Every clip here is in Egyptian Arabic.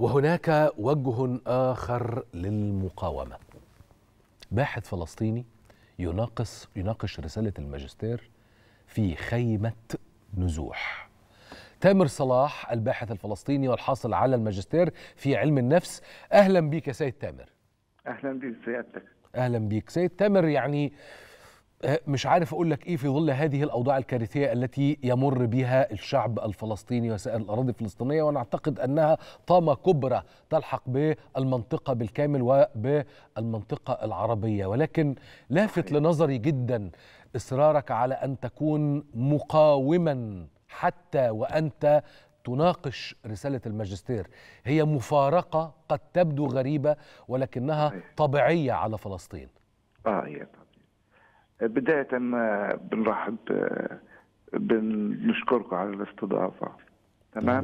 وهناك وجه آخر للمقاومة باحث فلسطيني يناقش يناقش رسالة الماجستير في خيمة نزوح تامر صلاح الباحث الفلسطيني والحاصل على الماجستير في علم النفس أهلا بك يا سيد تامر اهلا بك سيادتك أهلا بك سيد تامر يعني آه، مش عارف أقول لك إيه في ظل هذه الأوضاع الكارثية التي يمر بها الشعب الفلسطيني وسائر الأراضي الفلسطينية وأنا أعتقد أنها طامة كبرى تلحق بالمنطقة بالكامل وبالمنطقة العربية ولكن لافت لنظري جدا إصرارك على أن تكون مقاوما حتى وأنت تناقش رسالة الماجستير هي مفارقة قد تبدو غريبة ولكنها صحيح. طبيعية على فلسطين اه يا طبعا بداية آه، بنرحب آه، بنشكركم على الاستضافة تمام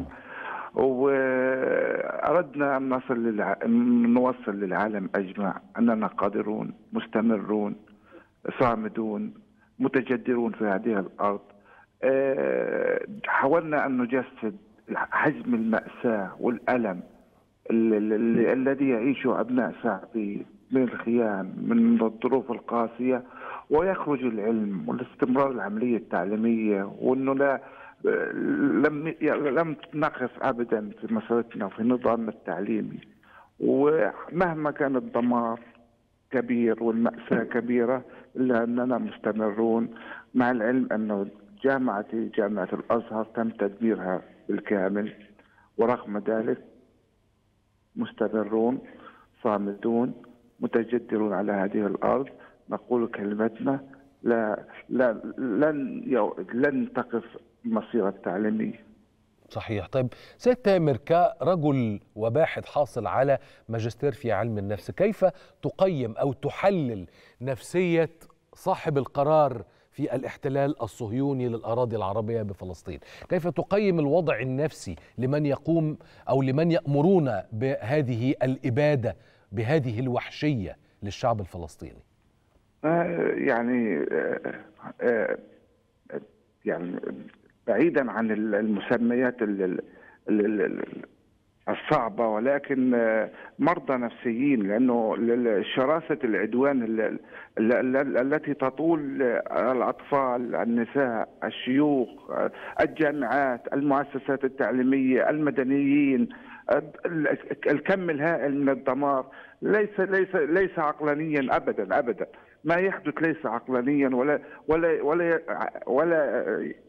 وأردنا أن نصل للع... أن نوصل للعالم أجمع أننا قادرون مستمرون صامدون متجدرون في هذه الأرض آه، حاولنا أن نجسد حجم المأساة والألم ال- ال- ال- الذي يعيشه أبناء شعبي من الخيام من الظروف القاسية ويخرج العلم والاستمرار العملية التعليمية وأنه لا لم لم نقف أبدا في مسيرتنا وفي نظامنا التعليمي ومهما كان الدمار كبير والمأساة كبيرة إلا أننا مستمرون مع العلم أنه جامعتي جامعة الأزهر تم تدميرها بالكامل ورغم ذلك مستمرون صامدون متجدرون على هذه الارض نقول كلمتنا لا لا لن يو- لن تقف المسيره التعليميه صحيح طيب سيد تامر كرجل وباحث حاصل على ماجستير في علم النفس كيف تقيم أو تحلل نفسية صاحب القرار في الاحتلال الصهيوني للأراضي العربية بفلسطين كيف تقيم الوضع النفسي لمن يقوم أو لمن يأمرون بهذه الإبادة بهذه الوحشية للشعب الفلسطيني آه، يعني آه، آه، يعني بعيدا عن ال- المسميات ال- ال- ال- ال- الصعبة ولكن آه، مرضى نفسيين لأنه ال- شراسة العدوان ال- ال- ال- التي تطول آه، الأطفال النساء الشيوخ آه، الجامعات المؤسسات التعليمية المدنيين آه، ال- الكم الهائل من الدمار ليس ليس ليس عقلانيا ابدا ابدا ما يحدث ليس عقلانيا ولا ولا ولا ولا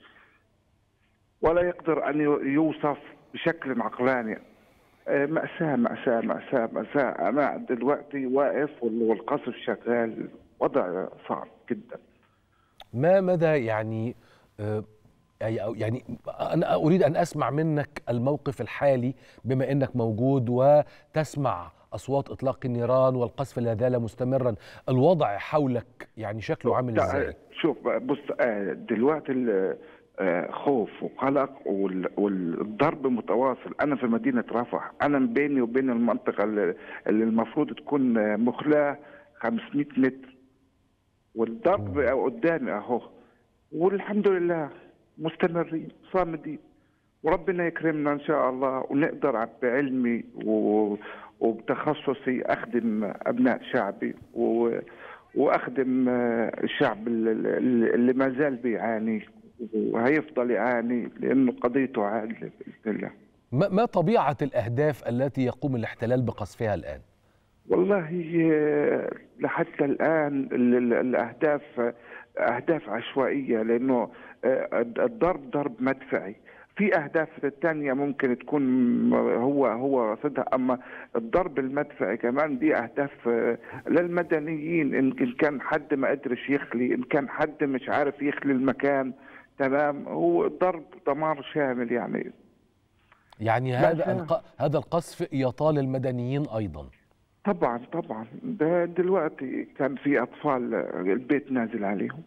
ولا يقدر ان يوصف بشكل عقلاني آه، مأساة مأساة مأساة مأساة أنا دلوقتي واقف وال- والقصف شغال وضع صعب جدا ما مدى يعني آه، أي- أو يعني أنا أريد أن أسمع منك الموقف الحالي بما أنك موجود وتسمع أصوات إطلاق النيران والقصف لا زال مستمرا الوضع حولك يعني شكله عامل لا، إزاي شوف بص آه، دلوقتي ال- آه، خوف وقلق وال- والضرب متواصل انا في مدينه رفح انا بيني وبين المنطقه اللي اللي المفروض تكون آه، مخلاه 500 متر والضرب قدامي اهو والحمد لله مستمرين صامدين وربنا يكرمنا ان شاء الله ونقدر بعلمي و- وبتخصصي اخدم ابناء شعبي و واخدم آه، الشعب ال- ال- اللي ما زال بيعاني وهيفضل يعاني لانه قضيته عادله باذن الله. ما ما طبيعة الأهداف التي يقوم الاحتلال بقصفها الآن والله آه، لحتى الان ال- ال- الاهداف آه، اهداف عشوائيه لانه آه، الضرب ضرب مدفعي في اهداف ثانيه ممكن تكون هو هو رصدها اما الضرب المدفعي كمان دي اهداف آه، للمدنيين ان إن كان حد ما قدرش يخلي ان كان حد مش عارف يخلي المكان تمام هو ضرب دمار شامل يعني يعني لا، هذا لا. الق... هذا القصف يطال المدنيين أيضا طبعا طبعا ده دلوقتي كان في اطفال آه، البيت نازل عليهم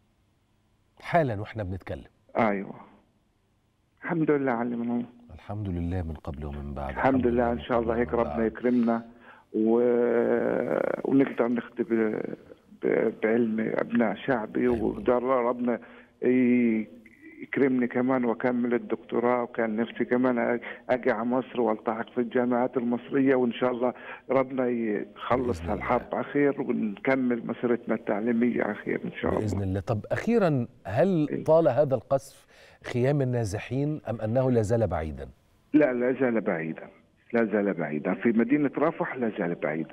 حالا وإحنا بنتكلم ايوه الحمد لله على المنون الحمد لله من قبل ومن بعد الحمد لله ان من شاء الله قبل هيك ومن ربنا بعد. يكرمنا و... ونقدر نخدم ب... ب... بعلم ابناء شعبي ويقدر ربنا ي... يكرمني كمان واكمل الدكتوراه وكان نفسي كمان أ- اجي على مصر والتحق في الجامعات المصريه وان شاء الله ربنا يخلص بإذن الله. هالحرب على خير ونكمل مسيرتنا التعليميه على خير ان شاء باذن الله الله طب اخيرا هل طال هذا القذف خيام النازحين ام انه لا زال بعيدا لا لا زال بعيدا لا زال بعيدا في مدينه رفح لا زال بعيدا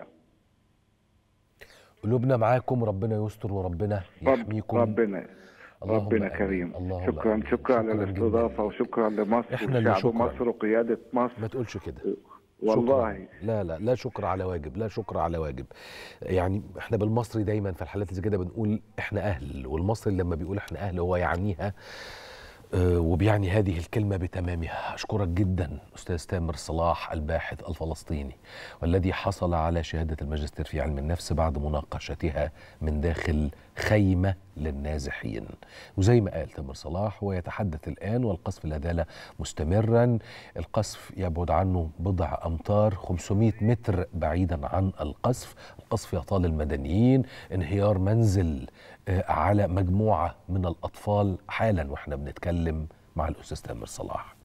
قلوبنا معاكم ربنا يستر وربنا رب يحميكم ربنا اللهم ربنا آمين. كريم اللهم شكرا آمين. شكرا على جداً. الاستضافه وشكرا لمصر إحنا اللي وشعب شكراً. مصر وقياده مصر ما تقولش كده والله شكراً. لا لا لا شكر على واجب لا شكر على واجب يعني احنا بالمصري دايما في الحالات اللي زي كده بنقول احنا اهل والمصري لما بيقول احنا اهل هو يعنيها آه، وبيعني هذه الكلمة بتمامها أشكرك جدا أستاذ تامر صلاح الباحث الفلسطيني والذي حصل على شهادة الماجستير في علم النفس بعد مناقشتها من داخل خيمة للنازحين وزي ما قال تامر صلاح هو يتحدث الآن والقصف لا زال مستمرا القصف يبعد عنه بضع أمتار 500 متر بعيدا عن القصف القصف يطال المدنيين انهيار منزل آه، على مجموعة من الأطفال حالا وإحنا بنتكلم مع الأستاذ تامر صلاح